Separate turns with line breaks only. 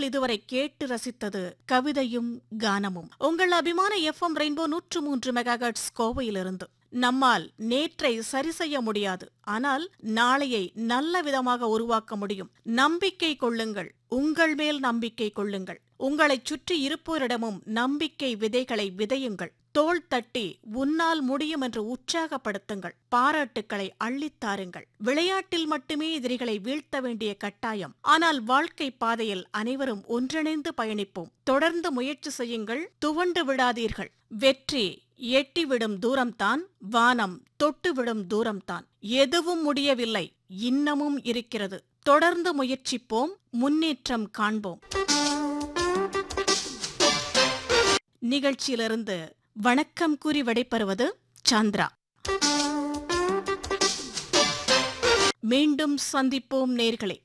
நேர்கள் இதுவரை கேட்டு ரசித்தது கவிதையும் கானமும் உங்கள் அபிமான எஃப்எம் ரெயின்போ நூற்று மூன்று மெகாஹெர்ட்ஸ் கோவையிலிருந்து நம்மால் நேற்றை சரி செய்ய முடியாது ஆனால் நாளையை நல்ல விதமாக உருவாக்க முடியும் நம்பிக்கை கொள்ளுங்கள் உங்கள் மேல் நம்பிக்கை கொள்ளுங்கள் உங்களைச் சுற்றி இருப்போரிடமும் நம்பிக்கை விதைகளை விதையுங்கள் தோள் தட்டி உன்னால் முடியும் என்று உற்சாகப்படுத்துங்கள் பாராட்டுக்களை அள்ளித்தாருங்கள் விளையாட்டில் மட்டுமே எதிரிகளை வீழ்த்த வேண்டிய கட்டாயம் ஆனால் வாழ்க்கை பாதையில் அனைவரும் ஒன்றிணைந்து பயணிப்போம் தொடர்ந்து முயற்சி செய்யுங்கள் துவண்டு விடாதீர்கள் வெற்றி எட்டிவிடும் தூரம்தான் வானம் தொட்டுவிடும் தூரம்தான் எதுவும் முடியவில்லை இன்னமும் இருக்கிறது தொடர்ந்து முயற்சிப்போம் முன்னேற்றம் காண்போம் நிகழ்ச்சியிலிருந்து வணக்கம் கூறி விடைபெறுவது சந்திரா மீண்டும் சந்திப்போம் நேர்களே